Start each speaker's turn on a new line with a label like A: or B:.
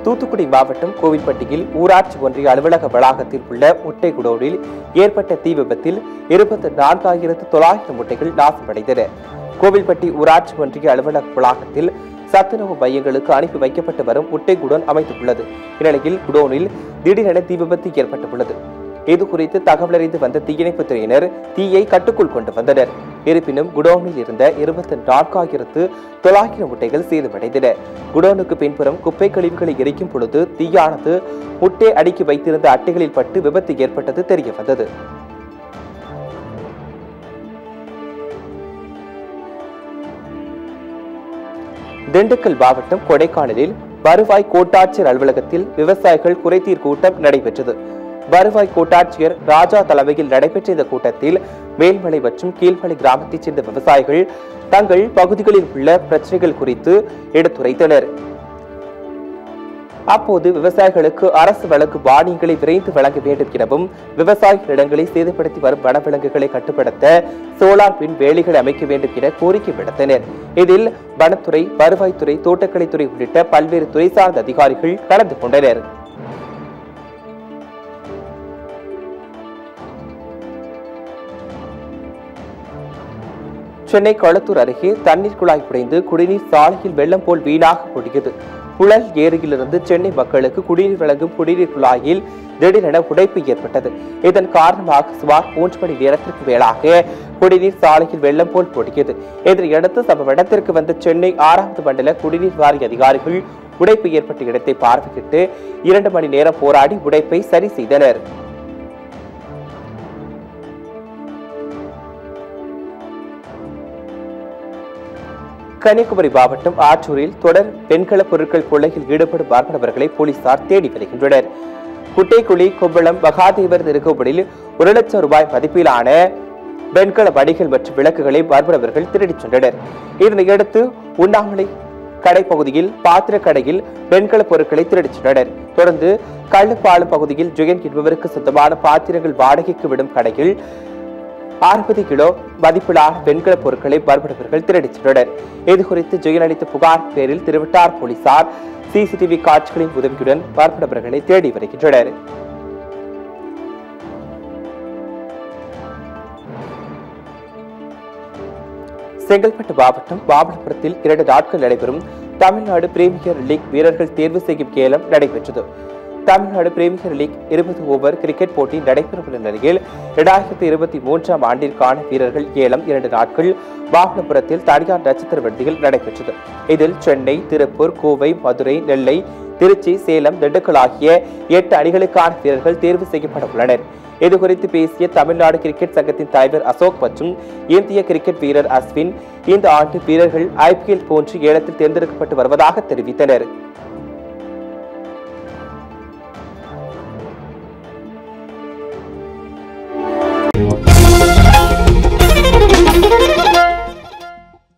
A: தூத்துக்குடி மாவட்டம் கோவில்பட்டியில் ஊராட்சி ஒன்றிய அலுவலக வளாகத்தில் உள்ள முட்டை குடோனில் ஏற்பட்ட தீ விபத்தில் இருபத்தி நான்காயிரத்து தொள்ளாயிரம் முட்டைகள் நாசமடைந்தன கோவில்பட்டி ஊராட்சி ஒன்றிய அலுவலக வளாகத்தில் சத்துணவு மையங்களுக்கு அனுப்பி வைக்கப்பட்டு வரும் முட்டை குடோன் அமைத்துள்ளது இந்நிலையில் குடோனில் திடீரென தீ விபத்து ஏற்பட்டுள்ளது இது குறித்து தகவல் அறிந்து வந்த தீயணைப்புத் துறையினர் தீயை கட்டுக்குள் கொண்டு வந்தனர் இருப்பினும் குடோனில் இருந்த இருபத்தி நான்காயிரத்து தொள்ளாயிரம் முட்டைகள் சேதமடைந்தன குடோனுக்கு பின்புறம் குப்பை கழிவுகளை எரிக்கும் பொழுது தீயானது முட்டை அடுக்கி வைத்திருந்த அட்டைகளில் பட்டு விபத்து ஏற்பட்டது தெரிய வந்தது திண்டுக்கல் மாவட்டம் கொடைக்கானலில் வருவாய் கோட்டாட்சியர் அலுவலகத்தில் விவசாயிகள் குறைதீர் கூட்டம் நடைபெற்றது வருவாய் கோட்டாட்சியர் ராஜா தலைமையில் நடைபெற்ற இந்த கூட்டத்தில் மேல்மலை மற்றும் கீழ்மலை கிராமத்தைச் சேர்ந்த விவசாயிகள் தங்கள் பகுதிகளில் உள்ள பிரச்சனைகள் குறித்து எடுத்துரைத்தனர் அப்போது விவசாயிகளுக்கு அரசு வழக்கு மானியங்களை விரைந்து வழங்க வேண்டும் எனவும் விவசாய நிலங்களை சேதப்படுத்தி வரும் வனவிலங்குகளை கட்டுப்படுத்த சோலார் மின் வேலிகளை அமைக்க வேண்டும் என கோரிக்கை விடுத்தனர் இதில் வனத்துறை வருவாய்த்துறை தோட்டக்கலைத்துறை உள்ளிட்ட பல்வேறு துறை சார்ந்த அதிகாரிகள் கலந்து கொண்டனர் சென்னை கொளத்தூர் அருகே தண்ணீர் குழாய் உடைந்து குடிநீர் சாலையில் வெள்ளம் போல் வீணாக பொழியது புழல் ஏரியிலிருந்து சென்னை மக்களுக்கு குடிநீர் வழங்கும் குடிநீர் குழாயில் திடீரென உடைப்பு ஏற்பட்டது இதன் காரணமாக சுமார் மூன்று மணி நேரத்திற்கு மேலாக குடிநீர் சாலையில் வெள்ளம் போல் பொழியது இதனையடுத்து சம்பவ இடத்திற்கு வந்த சென்னை ஆறாவது மண்டல குடிநீர் வாரிய அதிகாரிகள் உடைப்பு ஏற்பட்ட இடத்தை பார்வையிட்டு இரண்டு மணி நேரம் போராடி உடைப்பை சரி செய்தனர் கன்னியாகுமரி மாவட்டம் ஆற்றூரில் தொடர் வெண்கல பொருட்கள் கொள்ளையில் ஈடுபடும் பார்ப்பனவர்களை போலீசார் தேடி வருகின்றனர் குட்டைக்குழி கொம்பளம் மகாதேவர் திருக்கோவிலில் ஒரு லட்சம் ரூபாய் மதிப்பிலான வெண்கல வடிகள் மற்றும் விளக்குகளை பார்ப்பனவர்கள் திருடிச் சென்றனர் இதனையடுத்து உண்ணாமலை கடை பகுதியில் பாத்திர கடையில் வெண்கல பொருட்களை திருடிச் சென்றனர் தொடர்ந்து கள்ளுப்பாலம் பகுதியில் ஜெயன் என்பவருக்கு சொந்தமான பாத்திரங்கள் வாடகைக்கு விடும் கடையில் அறுபது கிலோ மதிப்பிலான வெண்கல பொருட்களை மர்மணவர்கள் திருடிச் சென்றனர் இது குறித்து ஜெயன் அளித்த புகார் பேரில் திருவிட்டார் போலீசார் சிசிடிவி காட்சிகளின் உதவியுடன் மர்மணவர்களை தேடி வருகின்றனர் செங்கல்பட்டு மாவட்டம் மாமல்லபுரத்தில் இரண்டு நாட்கள் நடைபெறும் தமிழ்நாடு பிரீமியர் லீக் வீரர்கள் தேர்வு செய்யும் கேலம் நடைபெற்றது தமிழ்நாடு பிரீமியர் லீக் இருபது ஓவர் கிரிக்கெட் போட்டி நடைபெறவுள்ள நிலையில் இரண்டாயிரத்தி இருபத்தி மூன்றாம் ஆண்டிற்கான வீரர்கள் ஏலம் இரண்டு நாட்கள் மாமல்லபுரத்தில் தனியார் நட்சத்திர விடுதியில் நடைபெற்றது இதில் சென்னை திருப்பூர் கோவை மதுரை நெல்லை திருச்சி சேலம் திண்டுக்கல் ஆகிய எட்டு அணிகளுக்கான வீரர்கள் தேர்வு செய்யப்பட உள்ளனர் இதுகுறித்து பேசிய தமிழ்நாடு கிரிக்கெட் சங்கத்தின் தலைவர் அசோக் மற்றும் இந்திய கிரிக்கெட் வீரர் அஸ்வின் இந்த ஆண்டு வீரர்கள் ஐபிஎல் போன்று ஏலத்தில் தேர்ந்தெடுக்கப்பட்டு வருவதாக தெரிவித்தனர்